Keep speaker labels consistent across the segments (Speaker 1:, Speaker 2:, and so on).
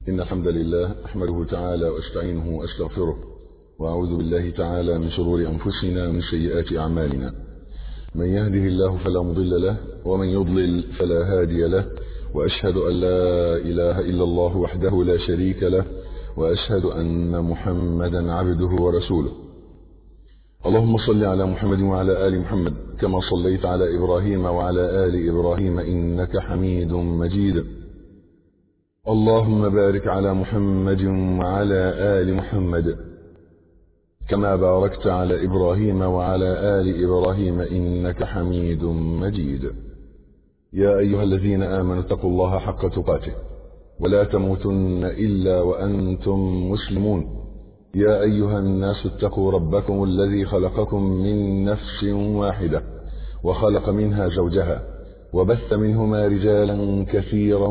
Speaker 1: إن الحمد لله أحمده تعالى وأستعينه وأستغفره وأعوذ بالله تعالى من شرور أنفسنا ومن سيئات أعمالنا من يهده الله فلا مضل له ومن يضلل فلا هادي له وأشهد أن لا إله إلا الله وحده لا شريك له وأشهد أن محمدا عبده ورسوله اللهم صل على محمد وعلى آل محمد كما صليت على إبراهيم وعلى آل إبراهيم إنك حميد مجيد اللهم بارك على محمد وعلى آل محمد كما باركت على إبراهيم وعلى آل إبراهيم إنك حميد مجيد يا أيها الذين آمنوا اتقوا الله حق تقاته ولا تموتن إلا وأنتم مسلمون يا أيها الناس اتقوا ربكم الذي خلقكم من نفس واحدة وخلق منها زوجها وبث منهما رجالا كثيرا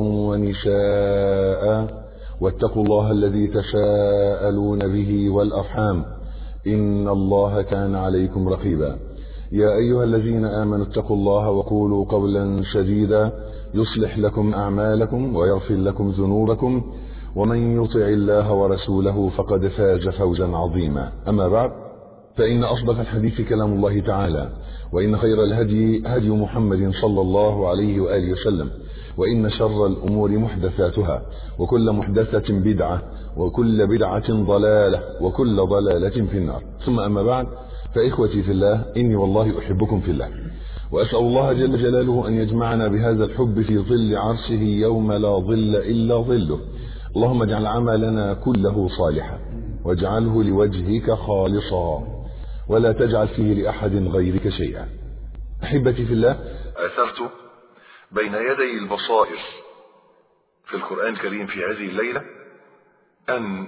Speaker 1: ونساء واتقوا الله الذي تساءلون به والأرحام إن الله كان عليكم رقيبا يا أيها الذين آمنوا اتقوا الله وقولوا قولا سديدا يصلح لكم أعمالكم ويغفر لكم ذنوبكم ومن يطع الله ورسوله فقد فاز فوزا عظيما أما بعد فإن أصدق الحديث كلام الله تعالى وإن خير الهدي هدي محمد صلى الله عليه وآله وسلم وإن شر الأمور محدثاتها وكل محدثة بدعة وكل بدعة ضلالة وكل ضلالة في النار ثم أما بعد فإخوتي في الله إني والله أحبكم في الله وأسأل الله جل جلاله أن يجمعنا بهذا الحب في ظل عرشه يوم لا ظل إلا ظله اللهم اجعل عملنا كله صالحا واجعله لوجهك خالصا ولا تجعل فيه لأحد غيرك شيئا أحبتي في الله
Speaker 2: أثرت بين يدي البصائر في القرآن الكريم في هذه الليلة أن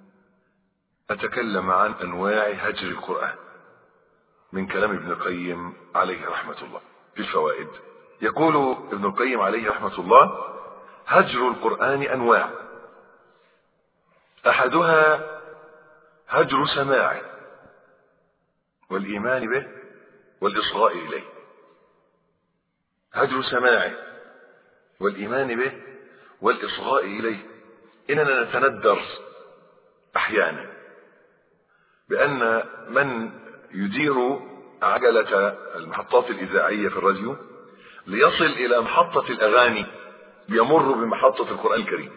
Speaker 2: أتكلم عن أنواع هجر القرآن من كلام ابن القيم عليه رحمة الله في الفوائد يقول ابن القيم عليه رحمة الله هجر القرآن أنواع أحدها هجر سماعه والإيمان به والإصغاء إليه هجر سماعه والإيمان به والإصغاء إليه إننا نتندر أحيانا بأن من يدير عجلة المحطات الإذاعية في الراديو ليصل إلى محطة الأغاني يمر بمحطة القرآن الكريم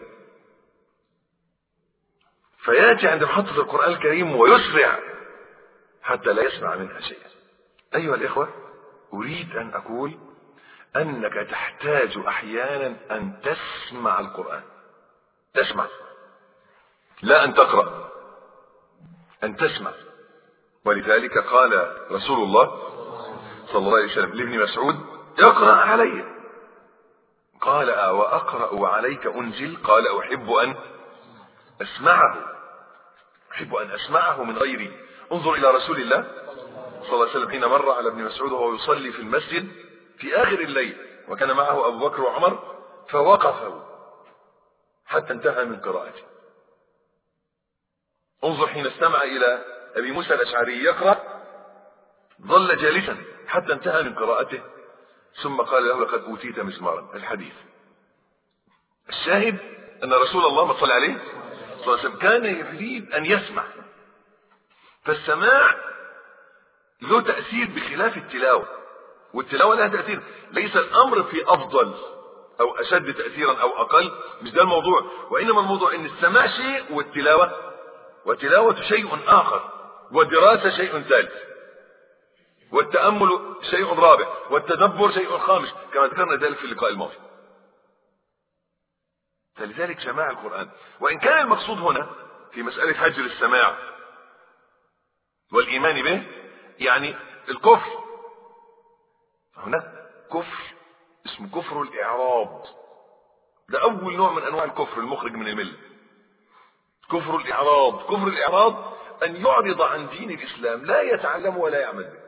Speaker 2: فيأتي عند محطة القرآن الكريم ويسرع حتى لا يسمع منها شيئا أيها الإخوة أريد أن أقول أنك تحتاج أحيانا أن تسمع القرآن تسمع لا أن تقرأ أن تسمع ولذلك قال رسول الله صلى الله عليه وسلم لابن مسعود اقرأ علي قال وأقرأ عليك أنزل قال أحب أن أسمعه أحب أن أسمعه من غيري انظر إلى رسول الله صلى الله عليه وسلم حين مر على ابن مسعود وهو يصلي في المسجد في آخر الليل وكان معه أبو بكر وعمر فوقفوا حتى انتهى من قراءته انظر حين استمع إلى أبي موسى الأشعري يقرأ ظل جالسا حتى انتهى من قراءته ثم قال له لقد أوتيت مزمارا الحديث الشاهد أن رسول الله صلى الله عليه وسلم كان يريد أن يسمع فالسماع له تأثير بخلاف التلاوة والتلاوة لها تأثير ليس الأمر في أفضل أو أشد تأثيرا أو أقل مش ده الموضوع وإنما الموضوع أن السماع شيء والتلاوة والتلاوة شيء آخر والدراسة شيء ثالث والتأمل شيء رابع والتدبر شيء خامس كما ذكرنا ذلك في اللقاء الماضي فلذلك سماع القرآن وإن كان المقصود هنا في مسألة حجر السماع والإيمان به يعني الكفر هناك كفر اسمه كفر الإعراض ده أول نوع من أنواع الكفر المخرج من الملة كفر الإعراض كفر الإعراض أن يعرض عن دين الإسلام لا يتعلم ولا يعمل به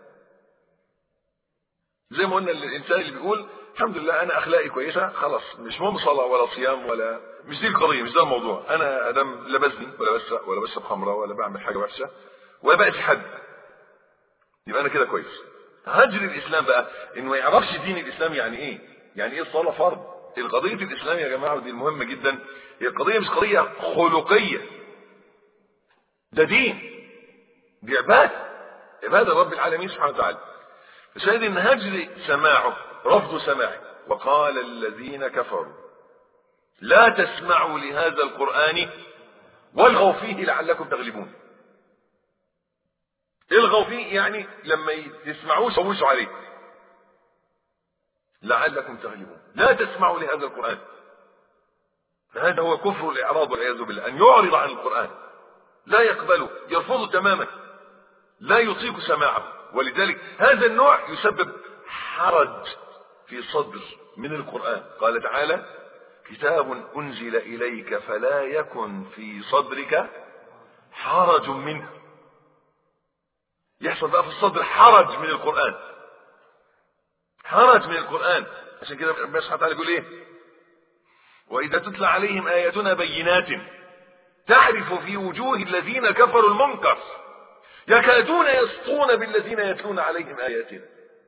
Speaker 2: زي ما قلنا الإنسان اللي بيقول الحمد لله أنا أخلاقي كويسة خلاص مش مهم صلاة ولا صيام ولا مش دي القضية مش ده الموضوع أنا أدم لا بزني ولا بسرق ولا بشرب خمرة ولا بعمل حاجة وحشة ولا بقى في حد يبقى أنا كده كويس هجر الإسلام بقى إنه ما يعرفش دين الإسلام يعني إيه يعني إيه الصلاة فرض القضية الإسلام يا جماعة ودي المهمة جدا هي القضية مش قضية خلقية ده دين دي عبادة عبادة رب العالمين سبحانه وتعالى فشاهد ان هجر سماعه رفض سماعه وقال الذين كفروا لا تسمعوا لهذا القرآن والغوا فيه لعلكم تغلبون الغوا فيه يعني لما تسمعوه شوشوا عليه لعلكم تغلبون لا تسمعوا لهذا القرآن فهذا هو كفر الإعراض والعياذ بالله أن يعرض عن القرآن لا يقبله يرفضه تماما لا يطيق سماعه ولذلك هذا النوع يسبب حرج في صدر من القرآن قال تعالى كتاب أنزل إليك فلا يكن في صدرك حرج منه يحصل بقى في الصدر حرج من القرآن حرج من القرآن عشان كده ربنا سبحانه وتعالى يقول ايه وإذا تتلى عليهم آياتنا بينات تعرف في وجوه الذين كفروا المنكر يكادون يسطون بالذين يتلون عليهم آياتنا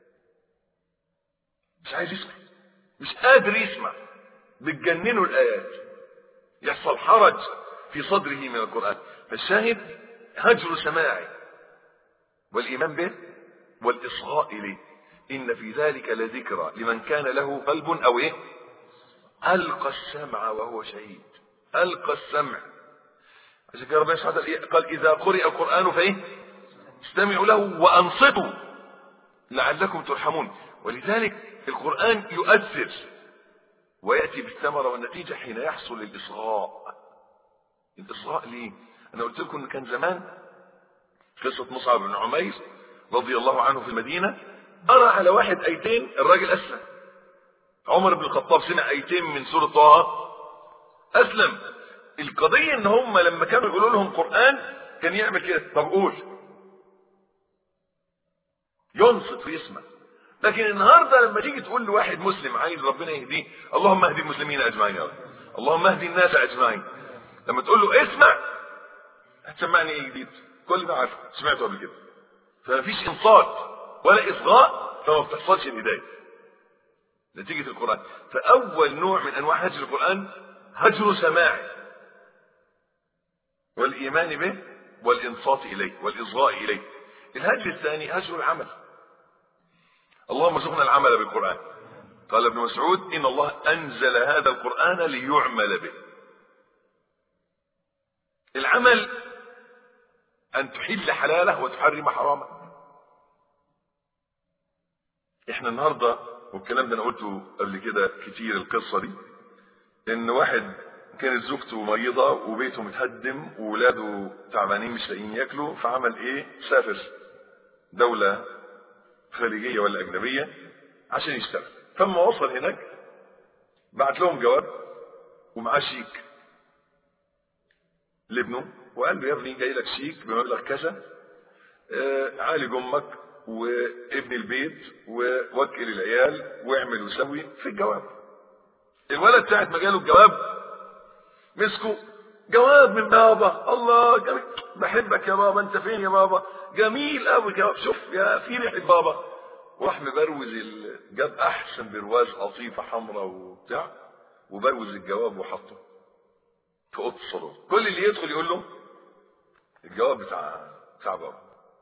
Speaker 2: مش عايز يسمع مش قادر يسمع بتجننوا الآيات يحصل حرج في صدره من القرآن فالشاهد هجر سماعه والإيمان به والإصغاء إليه إن في ذلك لذكرى لمن كان له قلب أو إيه ألقى السمع وهو شهيد ألقى السمع عشان كده ربنا سبحانه وتعالى قال إذا قرئ القرآن فإيه استمعوا له وأنصتوا لعلكم ترحمون ولذلك القرآن يؤثر ويأتي بالثمرة والنتيجة حين يحصل الإصغاء الإصغاء ليه أنا قلت لكم إن كان زمان قصة مصعب بن عمير رضي الله عنه في المدينة قرأ على واحد أيتين الراجل أسلم عمر بن الخطاب سمع أيتين من سورة طه أسلم القضية إن هم لما كانوا يقولوا لهم قرآن كان يعمل كده طب قول ينصت ويسمع لكن النهارده لما تيجي تقول لواحد مسلم عايز ربنا يهديه اللهم اهدي المسلمين اجمعين يا رب اللهم اهدي الناس اجمعين لما تقول له اسمع هتسمعني ايه جديد كل ما عارفه سمعته قبل كده فمفيش انصات ولا اصغاء فما بتحصلش الهدايه نتيجه القران فاول نوع من انواع هجر القران هجر سماعه والايمان به والانصات اليه والاصغاء اليه الهجر الثاني هجر العمل اللهم ارزقنا العمل بالقرآن قال ابن مسعود إن الله أنزل هذا القرآن ليعمل به العمل أن تحل حلاله وتحرم حرامه احنا النهاردة والكلام ده انا قلته قبل كده كتير القصة دي ان واحد كانت زوجته مريضة وبيته متهدم وولاده تعبانين مش لاقيين ياكلوا فعمل ايه سافر دولة خارجيه ولا اجنبيه عشان يشتغل فلما وصل هناك بعت لهم جواب ومعاه شيك لابنه وقال له يا ابني جاي لك شيك بمبلغ كذا آه عالج امك وابن البيت ووكل العيال واعمل وسوي في الجواب الولد ساعة ما جاله الجواب مسكه جواب من بابا الله جميل بحبك يا بابا انت فين يا بابا جميل قوي جواب شوف يا في ريحه بابا وراح مبروز ال... جاب احسن برواز قطيفه حمراء وبتاع وبروز الجواب وحطه في اوضه الصالون كل اللي يدخل يقول له الجواب بتاع بتاع بابا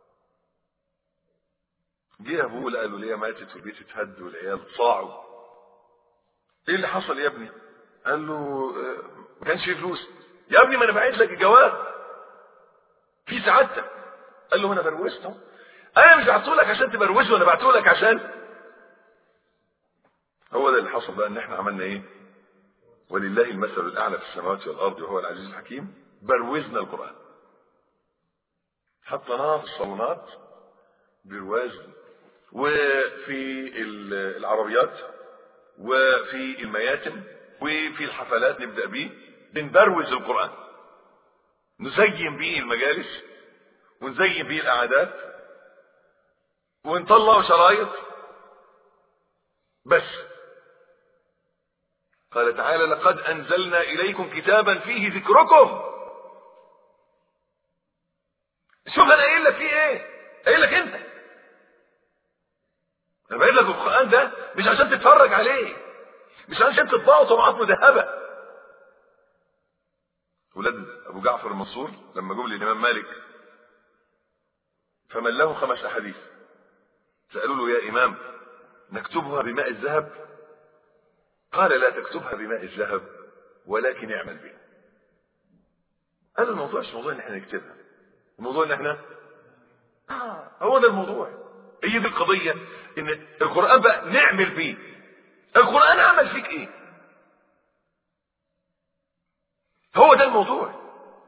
Speaker 2: جه ابوه لقى له ليه ماتت والبيت اتهد والعيال صاعوا ايه اللي حصل يا ابني؟ قال له ما كانش فيه فلوس يا ابني ما انا بعت لك الجواب في سعادتك قال له انا بروزته انا مش بعته لك عشان تبروزه انا بعته لك عشان هو ده اللي حصل بقى ان احنا عملنا ايه ولله المثل الاعلى في السماوات والارض وهو العزيز الحكيم بروزنا القران حطيناه في الصالونات برواز وفي العربيات وفي المياتم وفي الحفلات نبدا بيه بنبروز القران نزين بيه المجالس ونزين بيه القعدات ونطلع شرايط بس قال تعالى لقد انزلنا اليكم كتابا فيه ذكركم شوف انا قايل لك فيه ايه قايل لك انت انا قايل لك القران ده مش عشان تتفرج عليه مش عشان تطبعه طبعات مذهبه ولاد ابو جعفر المنصور لما جم للامام مالك فمن له خمس احاديث سالوا له يا امام نكتبها بماء الذهب قال لا تكتبها بماء الذهب ولكن اعمل بها هذا الموضوع مش موضوع ان احنا نكتبها الموضوع ان احنا آه هو ده الموضوع هي دي القضية ان القرآن بقى نعمل بيه القرآن عمل فيك ايه هو ده الموضوع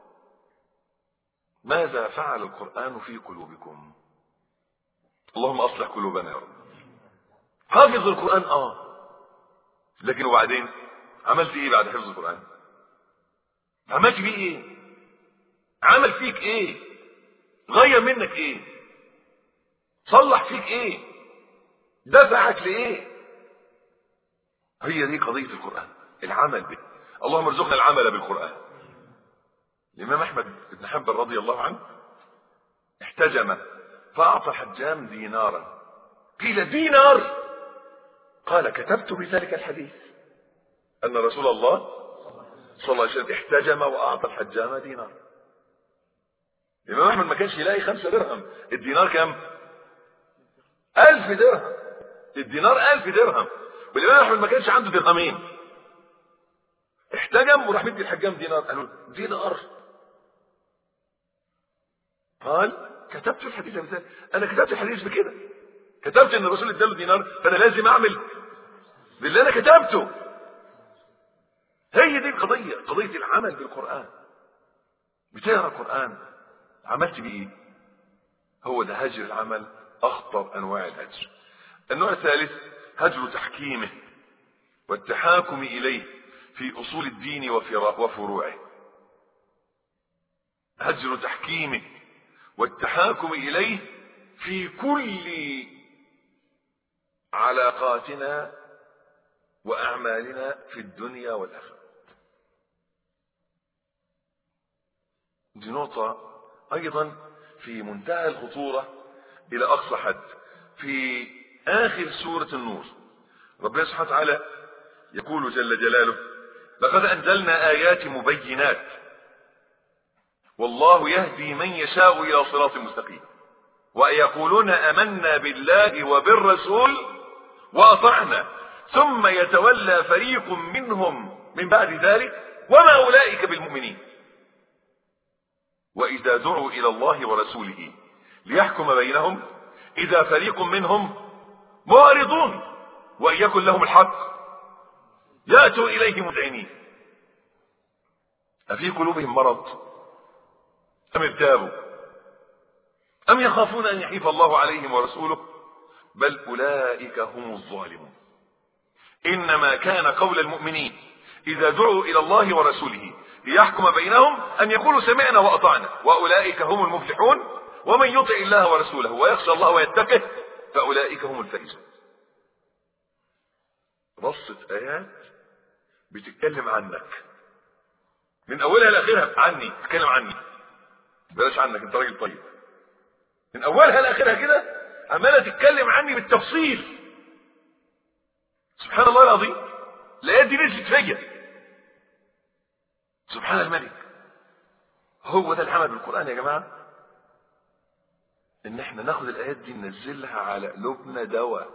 Speaker 2: ماذا فعل القرآن في قلوبكم اللهم اصلح قلوبنا يا رب حافظ القرآن اه لكن وبعدين عملت ايه بعد حفظ القرآن عملت بيه ايه عمل فيك ايه غير منك ايه صلح فيك ايه دفعك لايه هي دي قضية القرآن العمل به اللهم ارزقنا العمل بالقرآن الإمام أحمد بن حنبل رضي الله عنه احتجم فأعطى حجام دينارا قيل دينار قال كتبت بذلك الحديث أن رسول الله صلى الله عليه وسلم احتجم وأعطى الحجام دينار الإمام أحمد ما كانش يلاقي خمسة درهم الدينار كام ألف درهم الدينار ألف درهم والإمام أحمد ما كانش عنده درهمين احتجم وراح مدي الحجام دينار قالوا دينار قال كتبت الحديث بذلك أنا كتبت الحديث بكده كتبت ان الرسول اداله دينار فانا لازم اعمل باللي انا كتبته هي دي القضيه قضيه العمل بالقران بتقرا القران عملت بيه ايه هو ده هجر العمل اخطر انواع الهجر النوع الثالث هجر تحكيمه والتحاكم اليه في اصول الدين وفروعه هجر تحكيمه والتحاكم اليه في كل علاقاتنا واعمالنا في الدنيا والاخره دي نقطه ايضا في منتهى الخطوره الى اقصى حد في اخر سوره النور ربنا سبحانه وتعالى يقول جل جلاله لقد انزلنا ايات مبينات والله يهدي من يشاء الى صراط مستقيم ويقولون امنا بالله وبالرسول واطعنا ثم يتولى فريق منهم من بعد ذلك وما اولئك بالمؤمنين واذا دعوا الى الله ورسوله ليحكم بينهم اذا فريق منهم معرضون وان يكن لهم الحق ياتوا اليه مذعنين افي قلوبهم مرض ام ارتابوا ام يخافون ان يحيف الله عليهم ورسوله بل اولئك هم الظالمون انما كان قول المؤمنين اذا دعوا الى الله ورسوله ليحكم بينهم ان يقولوا سمعنا واطعنا واولئك هم المفلحون ومن يطع الله ورسوله ويخشى الله ويتقه فاولئك هم الفائزون رصة ايات بتتكلم عنك من اولها لاخرها عني تتكلم عني بلاش عنك انت راجل طيب من اولها لاخرها كده عماله تتكلم عني بالتفصيل سبحان الله العظيم الايات دي نزلت فيا سبحان الملك هو ده العمل بالقران يا جماعه ان احنا ناخد الايات دي ننزلها على قلوبنا دواء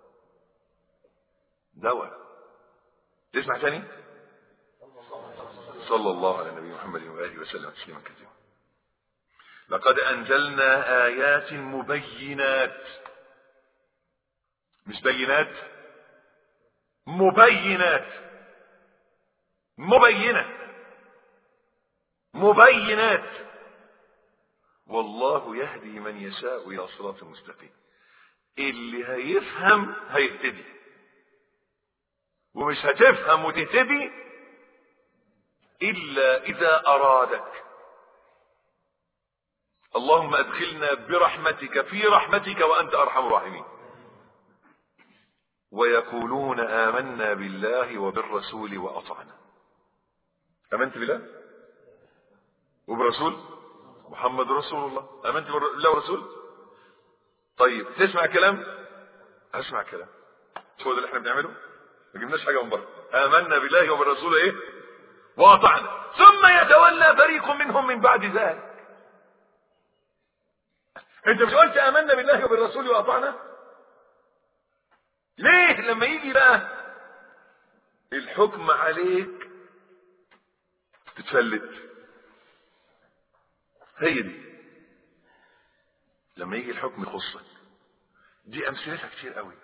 Speaker 2: دواء تسمع تاني صلى الله على النبي محمد واله وسلم تسليما كثيرا لقد انزلنا ايات مبينات مش بينات مبينات مبينة مبينات والله يهدي من يشاء الى صراط مستقيم اللي هيفهم هيهتدي ومش هتفهم وتهتدي الا اذا ارادك اللهم ادخلنا برحمتك في رحمتك وانت ارحم الراحمين ويقولون آمنا بالله وبالرسول وأطعنا آمنت بالله وبالرسول محمد رسول الله آمنت بالله ورسول طيب تسمع كلام أسمع كلام هو ده اللي احنا بنعمله ما جبناش حاجة من بره آمنا بالله وبالرسول ايه وأطعنا ثم يتولى فريق منهم من بعد ذلك انت مش قلت امنا بالله وبالرسول واطعنا ليه لما يجي بقى الحكم عليك تتفلت هي دي لما يجي الحكم يخصك دي امثلتها كتير قوي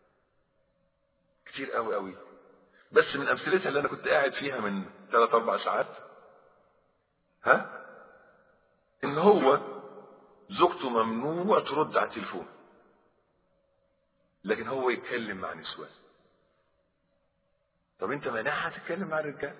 Speaker 2: كتير قوي قوي بس من امثلتها اللي انا كنت قاعد فيها من ثلاث اربع ساعات ها ان هو زوجته ممنوع ترد على التليفون لكن هو يتكلم مع نسوان طب انت مانعها تتكلم مع الرجال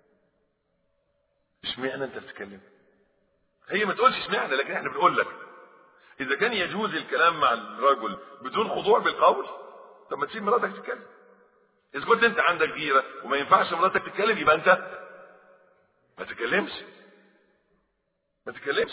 Speaker 2: اشمعنى انت بتتكلم هي ما تقولش اشمعنى لكن احنا بنقول لك اذا كان يجوز الكلام مع الرجل بدون خضوع بالقول طب ما تسيب مراتك تتكلم اذا كنت انت عندك غيره وما ينفعش مراتك تتكلم يبقى انت ما تتكلمش ما تتكلمش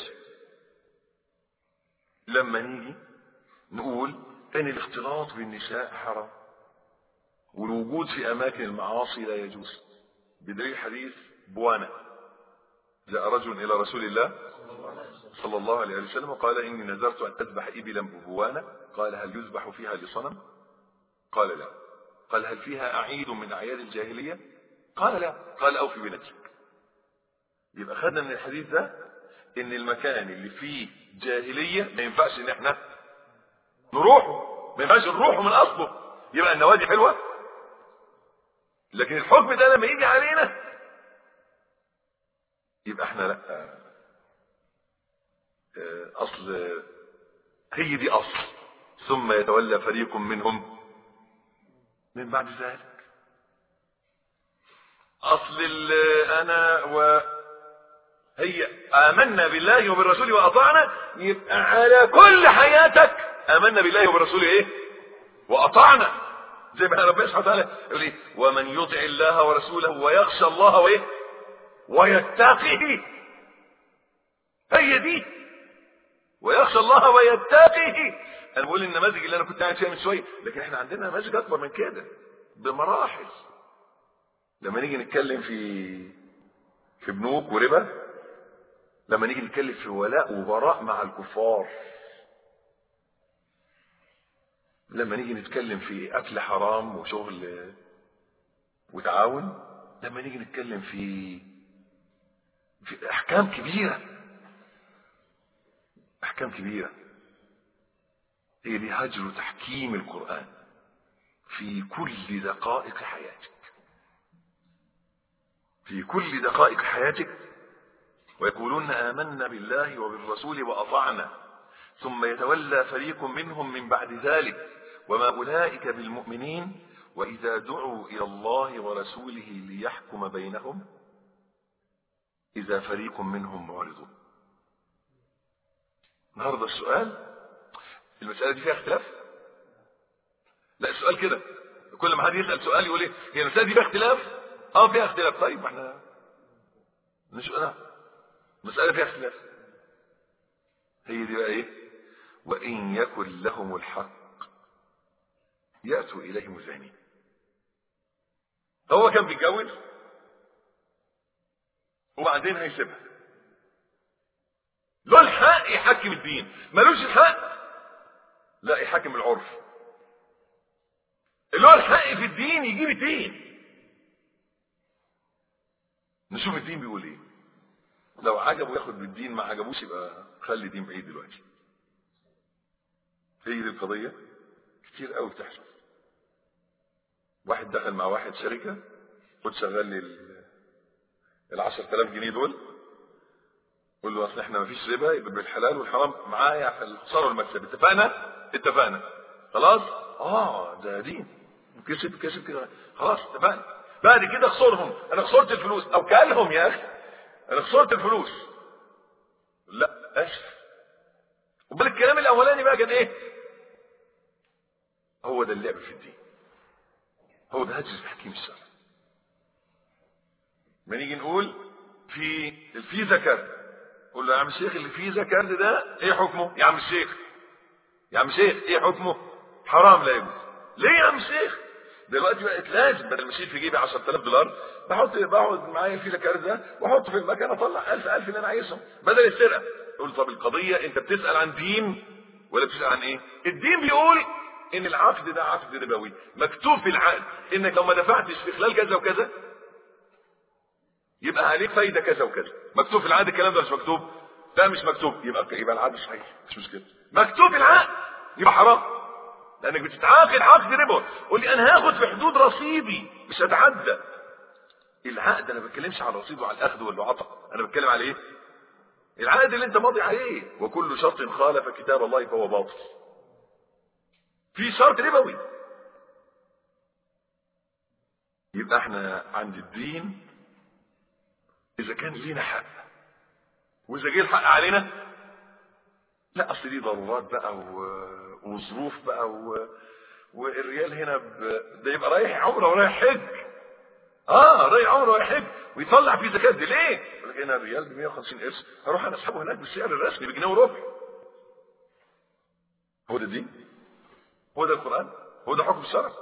Speaker 2: لما نيجي نقول ان الاختلاط بالنساء حرام والوجود في اماكن المعاصي لا يجوز بدليل حديث بوانا جاء رجل الى رسول الله صلى الله عليه وسلم وقال اني نذرت ان اذبح ابلا ببوانا قال هل يذبح فيها لصنم قال لا قال هل فيها اعيد من اعياد الجاهليه قال لا قال اوفي بنفسك يبقى خدنا من الحديث ده ان المكان اللي فيه جاهليه ما ينفعش ان احنا نروحه ما ينفعش نروحه من اصله يبقى النوادي حلوه لكن الحكم ده لما يجي علينا يبقى احنا لا اصل هي دي اصل ثم يتولى فريق منهم من بعد ذلك اصل انا و هي امنا بالله وبالرسول واطعنا يبقى على كل حياتك امنا بالله وبالرسول ايه واطعنا زي ما ربنا سبحانه وتعالى يقول ايه ومن يطع الله ورسوله ويخشى الله وايه ويتقيه هي دي ويخشى الله ويتقيه انا بقول النماذج اللي انا كنت قاعد فيها من شويه لكن احنا عندنا نماذج اكبر من كده بمراحل لما نيجي نتكلم في في بنوك وربا لما نيجي نتكلم في ولاء وبراء مع الكفار لما نيجي نتكلم في اكل حرام وشغل وتعاون لما نيجي نتكلم في في احكام كبيره احكام كبيره هي دي هجر تحكيم القران في كل دقائق حياتك في كل دقائق حياتك ويقولون آمنا بالله وبالرسول وأطعنا ثم يتولى فريق منهم من بعد ذلك وما أولئك بالمؤمنين وإذا دعوا إلى الله ورسوله ليحكم بينهم إذا فريق منهم معرضون النهارده السؤال المسألة دي فيها اختلاف لا السؤال كده كل ما حد يسأل سؤال يقول ايه هي المسألة دي فيها اختلاف اه فيها اختلاف طيب احنا نشوف انا مسألة فيها اختلاف هي دي بقى ايه وإن يكن لهم الحق يأتوا إليه مذعنين هو كان بيتجوز وبعدين هيسيبها له الحق يحكم الدين ملوش الحق لا يحكم العرف له الحق في الدين يجيب الدين نشوف الدين بيقول ايه لو عجبه ياخد بالدين ما عجبوش يبقى خلي الدين بعيد دلوقتي هي دي القضية كتير قوي بتحصل واحد دخل مع واحد شركة خد شغل لي ال 10000 جنيه دول قول له اصل احنا ما فيش ربا يبقى بالحلال والحرام معايا في الخساره والمكسب اتفقنا؟ اتفقنا خلاص؟ اه ده دين كسب كسب كده خلاص اتفقنا بعد كده اخسرهم انا خسرت الفلوس او كلهم يا اخي انا خسرت الفلوس لا اسف امال الكلام الاولاني بقى كان ايه هو ده اللعب في الدين هو ده هجر تحكيم الشرع ما نيجي نقول في الفيزا كارد قول له يا عم الشيخ اللي فيزا كارد ده ايه حكمه يا عم الشيخ يا عم الشيخ ايه حكمه حرام لا يجوز ليه يا عم الشيخ دلوقتي بقت لازم بدل ما اشيل في جيبي 10000 دولار بحط بقعد معايا الفيلا كارت ده واحطه في المكان اطلع 1000 1000 اللي انا عايزهم بدل السرقه تقول طب القضيه انت بتسال عن دين ولا بتسال عن ايه؟ الدين بيقول ان العقد ده عقد ربوي مكتوب في العقد انك لو ما دفعتش في خلال كذا وكذا يبقى عليك فايده كذا وكذا مكتوب في العقد الكلام ده مش مكتوب لا مش مكتوب يبقى يبقى العقد صحيح مش مشكله مكتوب في العقد يبقى حرام لانك بتتعاقد عقد ربا قول لي انا هاخد في حدود رصيدي مش هتعدى العقد انا ما بتكلمش على الرصيد وعلى الاخذ والعطاء انا بتكلم على ايه العقد اللي انت ماضي عليه وكل شرط خالف كتاب الله فهو باطل في شرط ربوي يبقى احنا عند الدين اذا كان لينا حق واذا جه الحق علينا لا اصل دي ضرورات بقى و... وظروف بقى و... والريال هنا ب... ده يبقى رايح عمره ورايح حج اه رايح عمره ورايح حج ويطلع فيه زكاه دي ليه؟ يقول لك هنا الريال ب 150 قرش هروح انا اسحبه هناك بالسعر الرسمي بجنيه وربع هو ده الدين؟ هو ده القران؟ هو ده حكم الشرع؟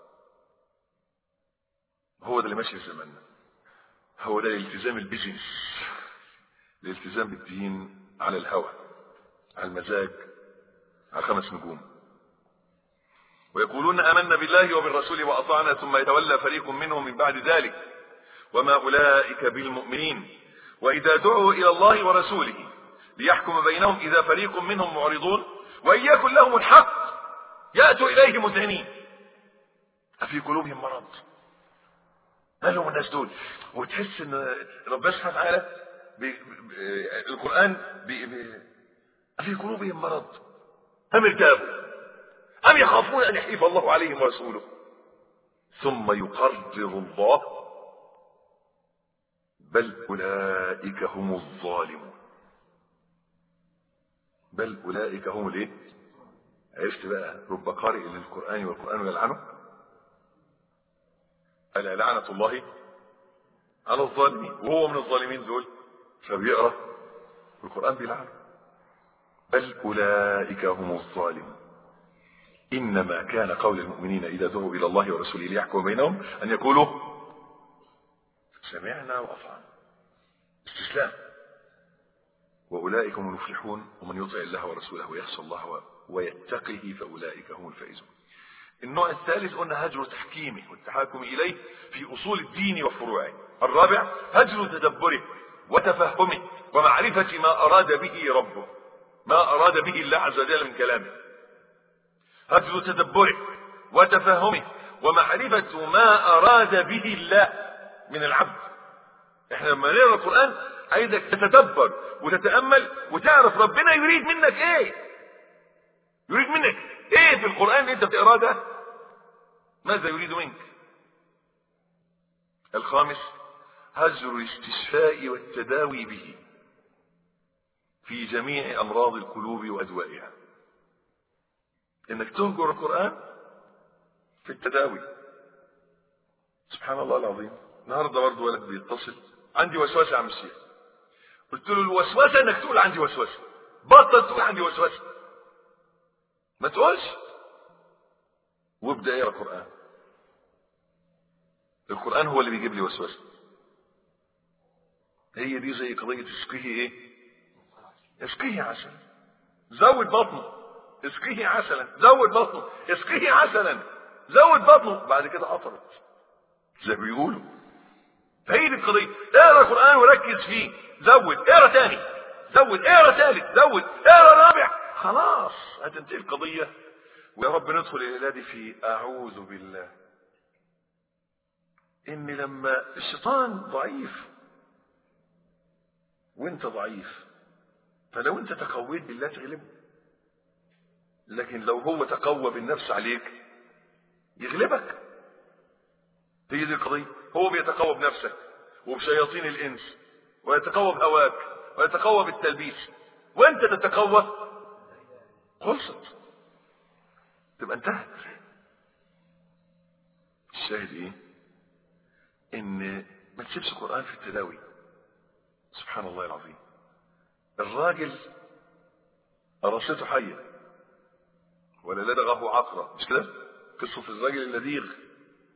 Speaker 2: هو ده اللي ماشي في زماننا هو ده الالتزام البيزنس الالتزام بالدين على الهوى على المزاج على خمس نجوم ويقولون آمنا بالله وبالرسول وأطعنا ثم يتولى فريق منهم من بعد ذلك وما أولئك بالمؤمنين وإذا دعوا إلى الله ورسوله ليحكم بينهم إذا فريق منهم معرضون وإن يكن لهم الحق يأتوا إليه مذعنين أفي قلوبهم مرض ما لهم الناس دول وتحس ان ربنا سبحانه وتعالى القرآن بي بي في قلوبهم مرض أم ارتابوا أم يخافون أن يحيف الله عليهم ورسوله ثم يقرر الله بل أولئك هم الظالمون بل أولئك هم الايه عرفت بقى رب قارئ للقرآن والقرآن يلعنه ألا لعنة الله على الظالمين وهو من الظالمين دول فبيقرأ القرآن بيلعنه بل أولئك هم الظالمون إنما كان قول المؤمنين إذا دعوا إلى الله ورسوله ليحكم بينهم أن يقولوا سمعنا وأطعنا استسلام وأولئك هم المفلحون ومن يطع الله ورسوله ويخشى الله ويتقه فأولئك هم الفائزون النوع الثالث قلنا هجر تحكيمه والتحاكم إليه في أصول الدين وفروعه الرابع هجر تدبره وتفهمه ومعرفة ما أراد به ربه ما أراد به الله عز وجل من كلامه هجر تدبره وتفهمه ومعرفة ما أراد به الله من العبد احنا لما نقرا القرآن عايزك تتدبر وتتأمل وتعرف ربنا يريد منك ايه يريد منك ايه في القرآن اللي انت بتقراه ده ماذا يريد منك الخامس هجر الاستشفاء والتداوي به في جميع امراض القلوب وادوائها انك تهجر القران في التداوي سبحان الله العظيم النهارده برضه ولد بيتصل عندي وسوسه يا عم الشيخ قلت له الوسوسه انك تقول عندي وسوسه بطل تقول عندي وسوسه ما تقولش وابدا اقرا القران القران هو اللي بيجيب لي وسوسه هي دي زي قضيه اسقيه ايه اسقيه عسل زود بطنه اسقيه عسلا زود بطنه اسقيه عسلا زود بطنه بعد كده قطرت زي ما بيقولوا فهي دي القضيه اقرا القران وركز فيه زود اقرا تاني زود اقرا ثالث زود اقرا رابع خلاص هتنتهي القضيه ويا رب ندخل الليله دي في اعوذ بالله ان لما الشيطان ضعيف وانت ضعيف فلو انت تقويت بالله تغلبه لكن لو هو تقوى بالنفس عليك يغلبك هي دي القضية هو بيتقوى بنفسك وبشياطين الإنس ويتقوى بهواك ويتقوى بالتلبيس وانت تتقوى خلصت تبقى انتهت الشاهد ايه ان ما تسيبش القرآن في التلاوي سبحان الله العظيم الراجل قرصته حية ولا لدغه عقرة مش كده قصة الراجل اللذيغ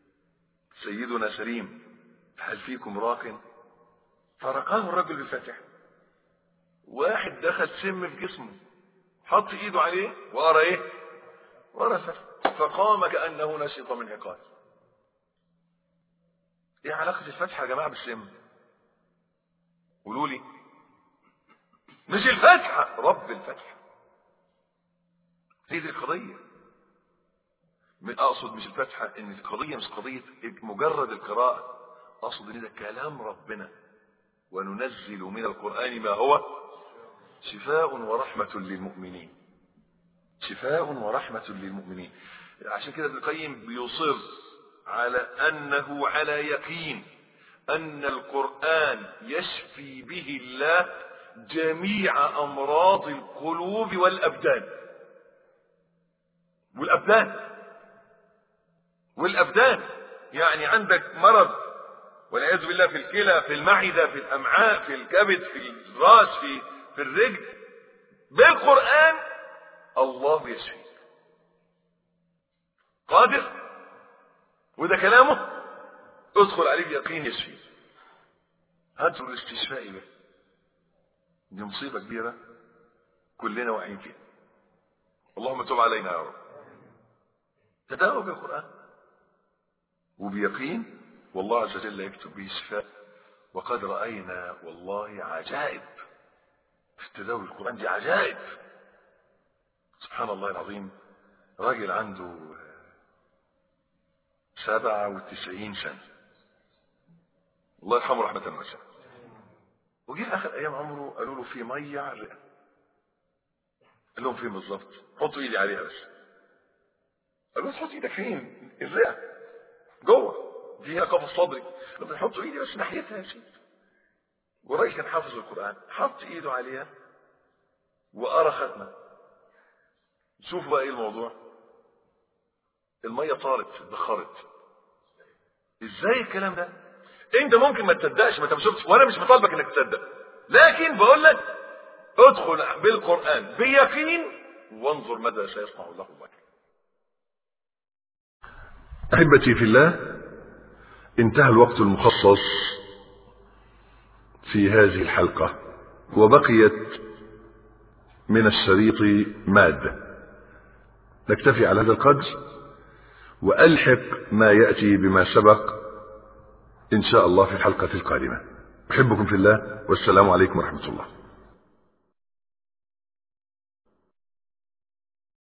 Speaker 2: سيدنا سليم هل فيكم راق فرقاه الرجل بالفتح واحد دخل سم في جسمه حط ايده عليه وقرا ايه وقرا الفتح فقام كانه نشط من عقال ايه علاقه الفتح يا جماعه بالسم قولوا لي مش الفتحه رب الفتح هي دي القضيه اقصد مش الفتحه ان القضيه مش قضيه مجرد القراءه اقصد ان ده كلام ربنا وننزل من القران ما هو شفاء ورحمه للمؤمنين شفاء ورحمه للمؤمنين عشان كده ابن القيم بيصر على انه على يقين ان القران يشفي به الله جميع امراض القلوب والابدان والابدان والابدان يعني عندك مرض والعياذ بالله في الكلى في المعده في الامعاء في الكبد في الراس في في الرجل بالقران الله يشفيك قادر وده كلامه ادخل عليه بيقين يشفيك هاتوا الاستشفاء به دي مصيبه كبيره كلنا واقعين فيها اللهم تب علينا يا رب تداوى بالقران وبيقين والله عز وجل يكتب به الشفاء وقد رأينا والله عجائب في تداول القرآن دي عجائب سبحان الله العظيم راجل عنده سبعة وتسعين سنة الله يرحمه رحمة واسعة وجي في آخر أيام عمره قالوا له في مية على الرئة قال لهم فين بالظبط حطوا إيدي عليها بس قالوا له تحط إيدك فين الرئة جوه دي هي قفص صدري لما نحط ايدي بس ناحيتها يا سيدي والراجل كان حافظ القران حط ايده عليها وقرا ختمه شوفوا بقى ايه الموضوع الميه طارت اتبخرت ازاي الكلام ده انت ممكن ما تصدقش ما تمسكش وانا مش مطالبك انك تصدق لكن بقول لك ادخل بالقران بيقين وانظر ماذا سيصنع الله بك احبتي في الله انتهى الوقت المخصص في هذه الحلقة وبقيت من الشريط مادة نكتفي على هذا القدر وألحق ما يأتي بما سبق إن شاء الله في الحلقة القادمة أحبكم في الله والسلام عليكم ورحمة الله